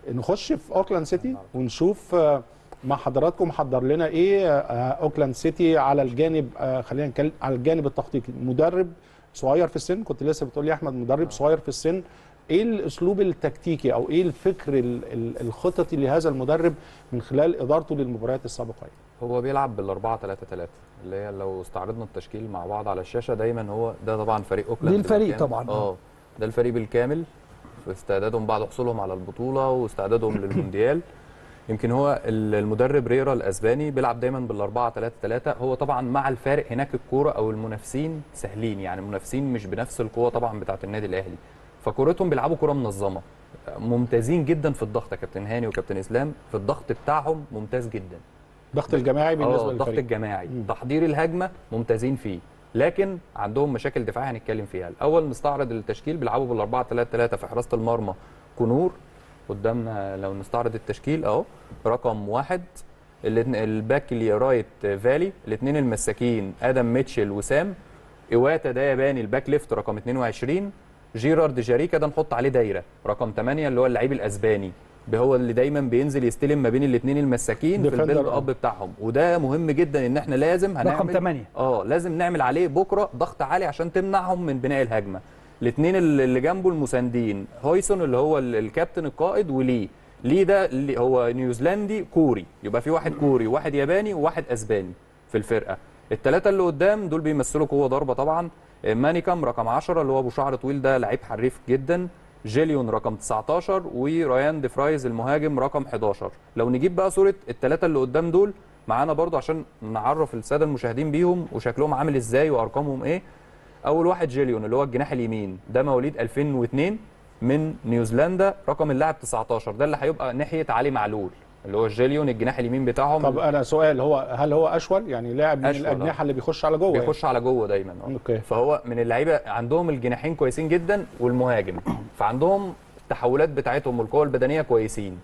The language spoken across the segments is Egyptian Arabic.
نخش في اوكلاند سيتي ونشوف آه، مع حضراتكم محضر لنا ايه آه، اوكلاند سيتي على الجانب آه، خلينا نتكلم على الجانب التخطيطي مدرب صغير في السن كنت لسه بتقول لي يا احمد مدرب صغير في السن ايه الاسلوب التكتيكي او ايه الفكر ال- ال- الخططي لهذا المدرب من خلال ادارته للمباريات السابقه هو بيلعب بالأربعة 3 3 اللي هي لو استعرضنا التشكيل مع بعض على الشاشة دايما هو ده طبعا فريق أوكلاند دي الفريق بالكامل. طبعاً، اه ده الفريق بالكامل في استعدادهم بعد حصولهم على البطولة واستعدادهم للمونديال يمكن هو ال- المدرب ريرا الاسباني بيلعب دايما بالاربعه 3 3 هو طبعا مع الفارق هناك الكوره او المنافسين سهلين يعني المنافسين مش بنفس القوه طبعا بتاعه النادي الاهلي فكورتهم بيلعبوا كوره منظمه ممتازين جدا في الضغط يا كابتن هاني وكابتن اسلام في الضغط بتاعهم ممتاز جدا الضغط الجماعي بالنسبه اه الضغط للفريق الجماعي مم. تحضير الهجمه ممتازين فيه لكن عندهم مشاكل دفاعيه هنتكلم فيها الاول نستعرض التشكيل بيلعبوا بالاربعه 3 3 في حراسه المرمى كنور قدامنا لو نستعرض التشكيل اهو رقم واحد الاتن- الباك الرايت فالي الاثنين المساكين ادم ميتشل وسام ايواتا ده ياباني الباك ليفت رقم 22 جيرارد جاريكا ده نحط عليه دايره رقم 8 اللي هو اللعيب الاسباني هو اللي دايما بينزل يستلم ما بين الاثنين المساكين في Defender، البيلد آه. اب بتاعهم وده مهم جدا ان احنا لازم هنعمل رقم 8 اه لازم نعمل عليه بكره ضغط عالي عشان تمنعهم من بناء الهجمه الاثنين اللي جنبه المساندين هويسون اللي هو ال- الكابتن القائد وليه ليه ده اللي هو نيوزيلندي كوري يبقى في واحد كوري وواحد ياباني وواحد اسباني في الفرقه الثلاثه اللي قدام دول بيمثلوا قوه ضربه طبعا آه، مانيكام رقم 10 اللي هو ابو شعر طويل ده لعيب حريف جدا جيليون رقم 19 وريان دي فرايز المهاجم رقم 11 لو نجيب بقى صوره الثلاثه اللي قدام دول معانا برضو عشان نعرف الساده المشاهدين بيهم وشكلهم عامل ازاي وارقامهم ايه اول واحد جيليون اللي هو الجناح اليمين ده مواليد 2002 من نيوزيلندا رقم اللاعب 19 ده اللي هيبقى ناحيه علي معلول اللي هو جيليون الجناح اليمين بتاعهم طب انا سؤال هو هل هو اشول يعني لاعب من أشول، آه. الاجنحه اللي بيخش على جوه بيخش على جوه دايما يعني. اه اوكي فهو من اللعيبه عندهم الجناحين كويسين جدا والمهاجم فعندهم التحولات بتاعتهم والقوه البدنيه كويسين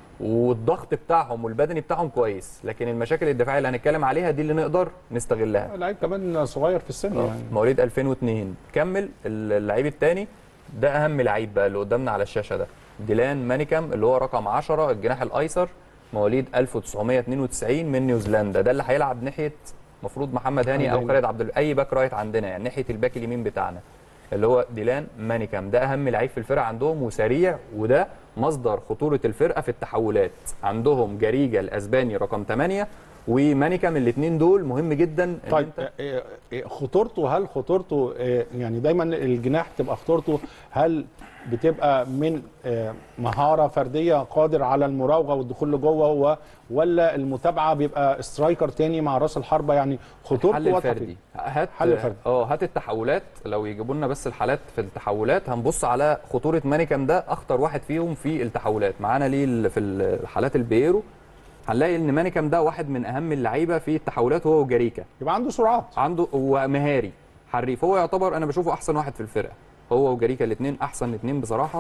والضغط بتاعهم والبدني بتاعهم كويس لكن المشاكل الدفاعيه اللي هنتكلم عليها دي اللي نقدر نستغلها لعيب كمان صغير في السن آه، يعني مواليد 2002 كمل اللعيب الثاني ده اهم لعيب بقى اللي قدامنا على الشاشه ده ديلان مانيكام اللي هو رقم 10 الجناح الايسر مواليد 1992 من نيوزيلندا ده اللي هيلعب ناحيه المفروض محمد هاني او هاني. خالد عبد ال- اي باك رايت عندنا يعني ناحيه الباك اليمين بتاعنا اللي هو ديلان مانيكام ده اهم لعيب في الفرقه عندهم وسريع وده مصدر خطوره الفرقه في التحولات عندهم جريجا الاسباني رقم 8 ومانيكام الاثنين دول مهم جدا إن طيب أنت- آه، آه، خطورته هل خطورته آه، يعني دايما الجناح تبقى خطورته هل بتبقى من آه، مهاره فرديه قادر على المراوغه والدخول لجوه هو ولا المتابعه بيبقى سترايكر تاني مع راس الحربه يعني خطورته الحل واضحه الفردي فين؟ هات حل فردي. اه هات التحولات لو يجيبوا لنا بس الحالات في التحولات هنبص على خطوره مانيكام ده اخطر واحد فيهم في التحولات معانا ليه ال- في الحالات البيرو هنلاقي ان مانيكام ده واحد من اهم اللعيبه في التحولات هو وجاريكا يبقى عنده سرعات عنده هو مهاري حريف هو يعتبر انا بشوفه احسن واحد في الفرقه هو وجاريكا الاثنين احسن اثنين بصراحه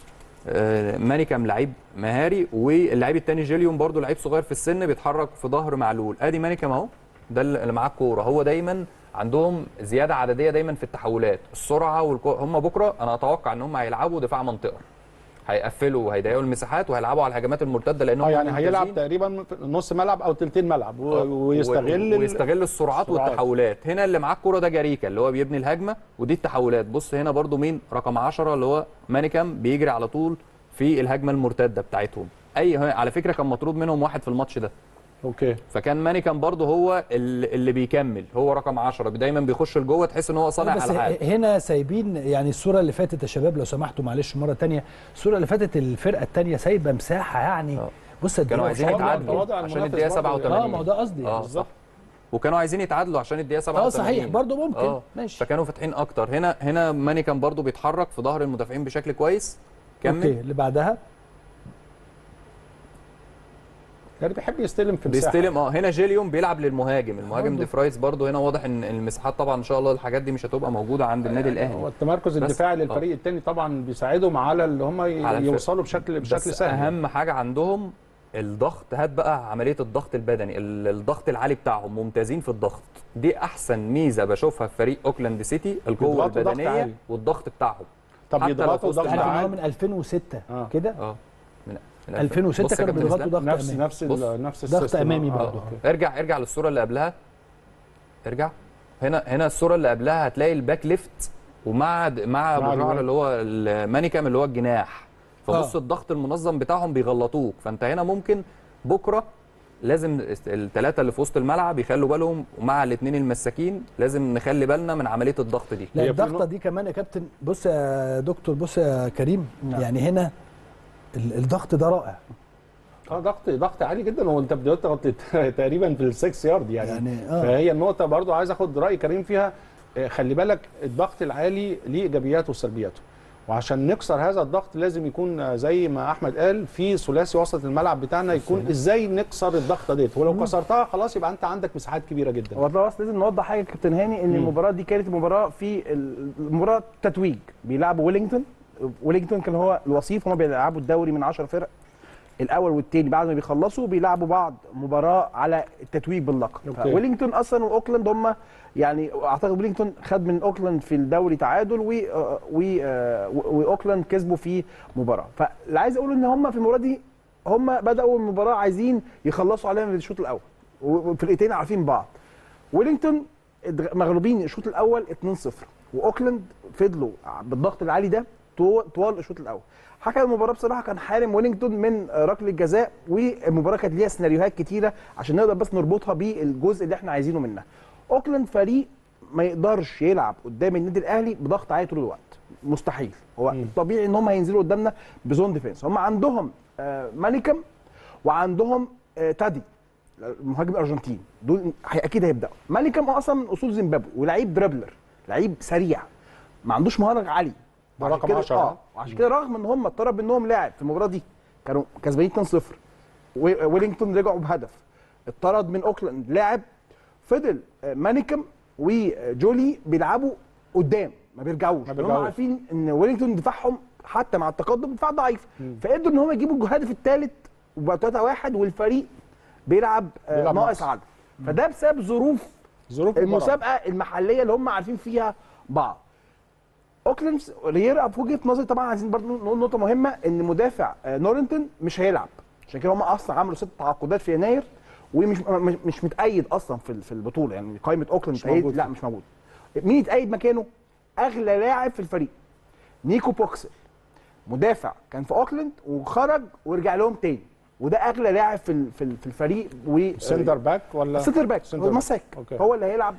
آه، مانيكام لعيب مهاري واللعيب الثاني جيليون برضو لعيب صغير في السن بيتحرك في ظهر معلول ادي مانيكام اهو ده اللي معاه الكوره هو دايما عندهم زياده عدديه دايما في التحولات السرعه والكوره هم بكره انا اتوقع ان هم هيلعبوا دفاع منطقه هيقفلوا وهيضيقوا المساحات وهيلعبوا على الهجمات المرتده لانهم اه يعني هيلعب ممتازين. تقريبا في نص ملعب او تلتين ملعب و- آه، ويستغل و- ال- ويستغل السرعات السرعات. والتحولات هنا اللي معاه الكوره ده جاريكا اللي هو بيبني الهجمه ودي التحولات بص هنا برضو مين رقم 10 اللي هو مانيكام بيجري على طول في الهجمه المرتده بتاعتهم اي على فكره كان مطرود منهم واحد في الماتش ده اوكي فكان مانيكام برضو هو ال- اللي بيكمل هو رقم 10 دايما بيخش لجوه تحس ان هو صانع بس العاب هنا سايبين يعني الصوره اللي فاتت يا شباب لو سمحتوا معلش مره تانية الصوره اللي فاتت الفرقه التانية سايبه مساحه يعني آه. بص قد كانوا إيه عايزين وصلوا. يتعادلوا. يتعادلوا تواضع عشان المنافس الدقيقه برضو. 87 اه ما هو ده قصدي اه صح وكانوا عايزين يتعادلوا عشان الدقيقه 87 اه صحيح برضه ممكن اه ماشي فكانوا فاتحين اكتر هنا هنا ماني كان برضو بيتحرك في ظهر المدافعين بشكل كويس كمل اوكي اللي بعدها يعني بيحب يستلم في المساحه بيستلم اه هنا جيليون بيلعب للمهاجم المهاجم برضه. دي فرايز برضو هنا واضح ان المساحات طبعا ان شاء الله الحاجات دي مش هتبقى موجوده عند النادي هو الاهلي التمركز بس- الدفاعي آه. للفريق الثاني طبعا بيساعدهم على اللي هم ي- على الفرق. يوصلوا بشكل بشكل بس سهل اهم حاجه عندهم الضغط هات بقى عمليه الضغط البدني ال- الضغط العالي بتاعهم ممتازين في الضغط دي احسن ميزه بشوفها في فريق اوكلاند سيتي القوه بيضغطوا ضغط البدنيه عالي. والضغط بتاعهم طب حتى لو يضغطوا في وسط ضغط عارف ان هو عالي من 2006 آه. كده اه من 2006 بص يا كانوا كابتن بيضغطوا إسلام. ضغط نفس امامي نفس بص، ال- نفس ضغط السيستم. أمامي آه، برضه. أوكي. ارجع ارجع للصوره اللي قبلها ارجع هنا هنا الصوره اللي قبلها هتلاقي الباك ليفت ومع د- مع ابو مع جعفر الجناح. اللي هو المانيكام اللي هو الجناح فبص آه. الضغط المنظم بتاعهم بيغلطوك فانت هنا ممكن بكره لازم الثلاثه اللي في وسط الملعب يخلوا بالهم ومع الاثنين المساكين لازم نخلي بالنا من عمليه الضغط دي لا هي في الضغطه نقطة- دي كمان يا كابتن بص يا دكتور بص يا كريم نعم. يعني هنا ال- الضغط ده رائع اه ضغط ضغط عالي جدا هو انت بتضغط تقريبا في السكس يارد يعني, يعني آه. فهي النقطه برضو عايز اخد راي كريم فيها آه، خلي بالك الضغط العالي ليه ايجابياته وسلبياته وعشان نكسر هذا الضغط لازم يكون آه، زي ما احمد قال في ثلاثي وسط الملعب بتاعنا يكون ازاي نكسر الضغطه ديت ولو كسرتها خلاص يبقى انت عندك مساحات كبيره جدا هو بس لازم نوضح حاجه يا كابتن هاني ان المباراه دي كانت مباراه في المباراه تتويج بيلعبوا ويلينجتون ويلينجتون كان هو الوصيف هم بيلعبوا الدوري من 10 فرق الاول والثاني بعد ما بيخلصوا بيلعبوا بعض مباراه على التتويج باللقب أوكي. ويلينجتون اصلا واوكلاند هم يعني اعتقد ويلينجتون خد من اوكلاند في الدوري تعادل و و واوكلاند كسبوا في مباراه فاللي عايز اقوله ان هم في المباراه دي هم بداوا المباراه عايزين يخلصوا عليها من الشوط الاول والفرقتين عارفين بعض ويلينجتون اتغ- مغلوبين الشوط الاول 2-0 واوكلاند فضلوا بالضغط العالي ده طو- طوال الشوط الاول حكم المباراه بصراحه كان حارم ويلينجتون من ركله الجزاء والمباراه كانت ليها سيناريوهات كتيره عشان نقدر بس نربطها بالجزء اللي احنا عايزينه منها اوكلاند فريق ما يقدرش يلعب قدام النادي الاهلي بضغط عالي طول الوقت مستحيل هو طبيعي ان هم هينزلوا قدامنا بزون ديفense هم عندهم آه، مانيكم وعندهم آه، تادي مهاجم الارجنتين دول هي- اكيد هيبداوا مالكم اصلا من اصول زيمبابوي ولعيب دربلر لعيب سريع ما عندوش مهاره عالي ده وعشان رقم كده- 10. اه وعشان كده رغم ان هم اتطلب منهم لاعب في المباراه دي كانوا كسبانين 2-0 وي- ويلينجتون رجعوا بهدف اتطرد من اوكلاند لاعب فضل آه، مانيكم وجولي بيلعبوا قدام ما بيرجعوش ما هم بيرجعوش. عارفين ان ويلينجتون دفاعهم حتى مع التقدم دفاع ضعيف فقدروا ان هم يجيبوا الهدف الثالث وبقى 3-1 والفريق بيلعب, آه، بيلعب ناقص ناقص. عدد فده بسبب ظروف ظروف المباراة. المسابقه المحليه اللي هم عارفين فيها بعض اوكلاند رييرا في وجهه نظري طبعا عايزين برضه نقول نقطه مهمه ان مدافع آه، نورنتون مش هيلعب عشان كده هم اصلا عملوا ست تعاقدات في يناير ومش مش, مش متأيد اصلا في في البطوله يعني قائمه اوكلاند مش موجود متأيد لا فيه. مش موجود مين يتأيد مكانه اغلى لاعب في الفريق نيكو بوكسل مدافع كان في اوكلاند وخرج ورجع لهم تاني وده اغلى لاعب في ال- في ال- في الفريق و سنتر باك ولا سنتر باك سنتر هو باك. مساك أوكي. هو اللي هيلعب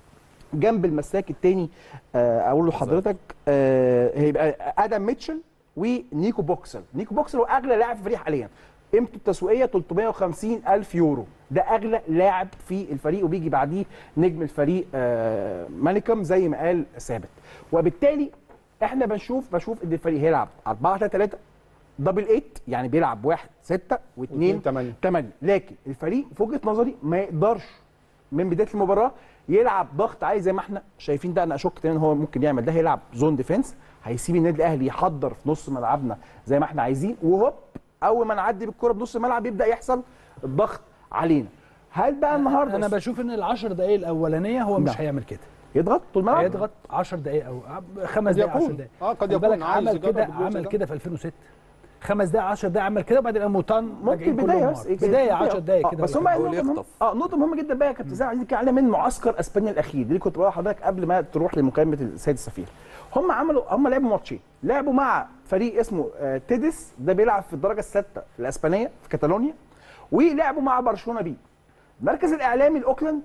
جنب المساك التاني آه، اقول لحضرتك آه، هيبقى ادم ميتشل ونيكو بوكسل نيكو بوكسل هو اغلى لاعب في الفريق حاليا قيمته التسويقيه 350 الف يورو ده اغلى لاعب في الفريق وبيجي بعديه نجم الفريق آه، مانيكم زي ما قال ثابت وبالتالي احنا بنشوف بشوف ان الفريق هيلعب 4 3 3 دبل 8 يعني بيلعب 1 6 واتنين و2 تمانية. 8 لكن الفريق في وجهه نظري ما يقدرش من بدايه المباراه يلعب ضغط عالي زي ما احنا شايفين ده انا اشك تماما هو ممكن يعمل ده هيلعب زون ديفense هيسيب النادي الاهلي يحضر في نص ملعبنا زي ما احنا عايزين وهوب اول ما نعدي بالكره بنص الملعب يبدا يحصل الضغط علينا هل بقى النهارده انا بشوف ان العشر دقائق الاولانيه هو مش نعم. هيعمل كده يضغط طول الملعب هيضغط 10 دقائق او خمس قد دقائق 10 يكون. دقائق آه، قد خد يكون بالك عايز عمل يجرب كده الجزء عمل ده. كده في 2006 خمس دقائق 10 دقائق عمل كده وبعدين قام موتان ممكن بدايه بس بدايه 10 دقائق آه، كده بس ولا هم حاجة. هو نقطه اللي مهمة- يخطف. اه نقطه مهمه جدا بقى يا كابتن زي عايزين نتكلم عليها من معسكر اسبانيا الاخير دي اللي كنت بقول لحضرتك قبل ما تروح لمكالمه السيد السفير هم عملوا هم لعبوا ماتشين لعبوا مع فريق اسمه آه، تيدس ده بيلعب في الدرجه السادسه الاسبانيه في كاتالونيا ولعبوا مع برشلونه بي المركز الاعلامي الاوكلاند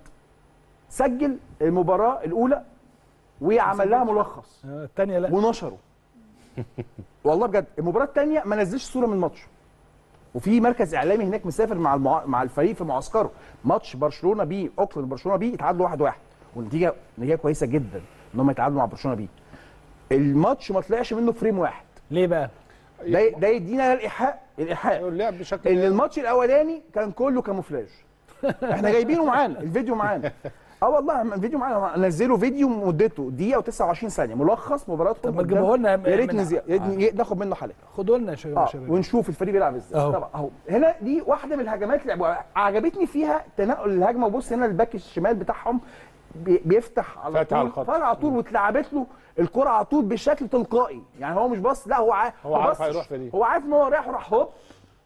سجل المباراه الاولى وعمل لها ملخص آه، الثانيه لا ونشره والله بجد المباراه الثانيه ما نزلش صوره من الماتش وفي مركز اعلامي هناك مسافر مع المع... مع الفريق في معسكره ماتش برشلونه بي اوكلاند برشلونه بي اتعادلوا 1 1 والنتيجه نتيجه كويسه جدا ان هم يتعادلوا مع برشلونه بي الماتش ما طلعش منه فريم واحد ليه بقى؟ ده ده يدينا الايحاء الايحاء اللعب بشكل ان الماتش الاولاني كان كله كاموفلاج احنا جايبينه معانا الفيديو معانا اه والله الفيديو معانا نزلوا فيديو مدته دقيقه و29 ثانيه ملخص مباراتهم طب ما قدام- تجيبوه لنا يا ريت من- نزي- ي- ناخد منه حلقه خدوا لنا يا شباب اه شباب. ونشوف الفريق بيلعب ازاي أهو. طبعا اهو هنا دي واحده من الهجمات اللي لعبوها عجبتني فيها تنقل الهجمه وبص هنا الباك الشمال بتاعهم بي- بيفتح على فاتح طول على الخط. فاتح على طول واتلعبت له الكره على طول بشكل تلقائي يعني هو مش بص لا هو عارف هو عارف بصش. هيروح في دي. هو عارف ان هو رايح وراح هوب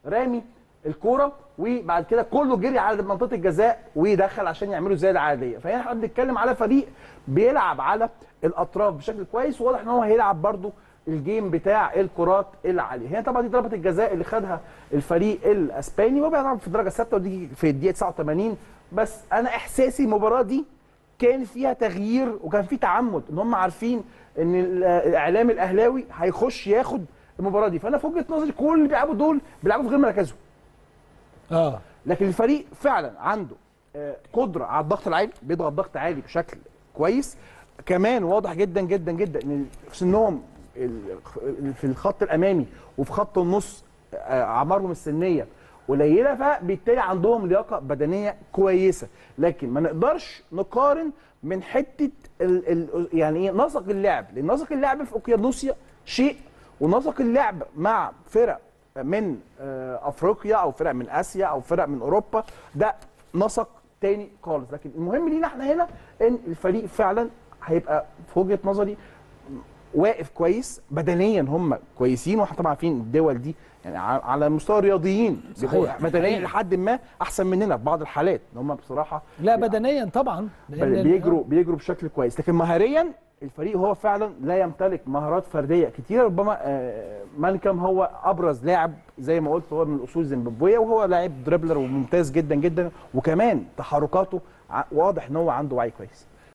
رامي الكوره وبعد كده كله جري على منطقه الجزاء ودخل عشان يعملوا زي العاديه فهنا احنا بنتكلم على فريق بيلعب على الاطراف بشكل كويس وواضح ان هو هيلعب برده الجيم بتاع الكرات العاليه هنا طبعا دي ضربه الجزاء اللي خدها الفريق الاسباني وهو بيلعب في الدرجه الثابته ودي في الدقيقه 89 بس انا احساسي المباراه دي كان فيها تغيير وكان في تعمد ان هم عارفين ان الاعلام الاهلاوي هيخش ياخد المباراه دي فانا في وجهه نظري كل اللي بيلعبوا دول بيلعبوا في غير مركزهم اه لكن الفريق فعلا عنده آه، قدره على الضغط العالي بيضغط ضغط عالي بشكل كويس كمان واضح جدا جدا جدا ان سنهم ال- في الخط الامامي وفي خط النص آه، اعمارهم السنيه قليله فبالتالي عندهم لياقه بدنيه كويسه لكن ما نقدرش نقارن من حته ال ال يعني ايه نسق اللعب لان نسق اللعب في اوقيانوسيا شيء ونسق اللعب مع فرق من آه، افريقيا او فرق من اسيا او فرق من اوروبا ده نسق تاني خالص لكن المهم لينا احنا هنا ان الفريق فعلا هيبقى في وجهه نظري واقف كويس بدنيا هم كويسين واحنا طبعا عارفين الدول دي يعني ع- على مستوى الرياضيين بيبقوا صحيح. بدنيا صحيح. لحد ما احسن مننا في بعض الحالات ان هم بصراحه لا بدنيا طبعا لأن- بيجروا بيجروا بشكل كويس لكن مهاريا الفريق هو فعلا لا يمتلك مهارات فرديه كتيره ربما آه، مالكم هو ابرز لاعب زي ما قلت هو من الاصول زيمبابويه وهو لاعب دريبلر وممتاز جدا جدا وكمان تحركاته ع- واضح ان هو عنده وعي كويس